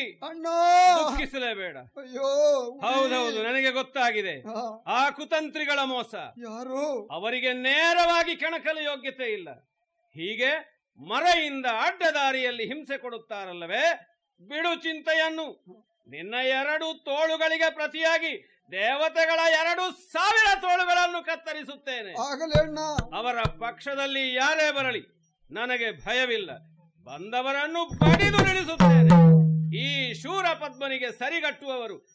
ಅಣ್ಣ ದುಃಖಿಸಲೇಬೇಡ ಅಯ್ಯೋ ಹೌದೌದು ನನಗೆ ಗೊತ್ತಾಗಿದೆ ಆ, ಆ ಕುತಂತ್ರಿಗಳ ಮೋಸ ಯಾರು ಅವರಿಗೆ ನೇರವಾಗಿ ಕೆಣಕಲು ಯೋಗ್ಯತೆ ಇಲ್ಲ ಹೀಗೆ ಮರೆಯಿಂದ ಅಡ್ಡದಾರಿಯಲ್ಲಿ ಹಿಂಸೆ ಕೊಡುತ್ತಾರಲ್ಲವೇ ಬಿಡು ಚಿಂತೆಯನ್ನು ನಿನ್ನ ಎರಡು ತೋಳುಗಳಿಗೆ ಪ್ರತಿಯಾಗಿ ದೇವತೆಗಳ ಎರಡು ಸಾವಿರ ತೋಳುಗಳನ್ನು ಕತ್ತರಿಸುತ್ತೇನೆ ಆಗಲೇ ಅಣ್ಣ ಅವರ ಪಕ್ಷದಲ್ಲಿ ಯಾರೇ ಬರಲಿ ನನಗೆ ಭಯವಿಲ್ಲ ಬಂದವರನ್ನು ಬಡಿದು ನಿಲ್ಲಿಸುತ್ತೇನೆ ಈ ಶೂರ ಪದ್ಮನಿಗೆ ಸರಿಗಟ್ಟುವವರು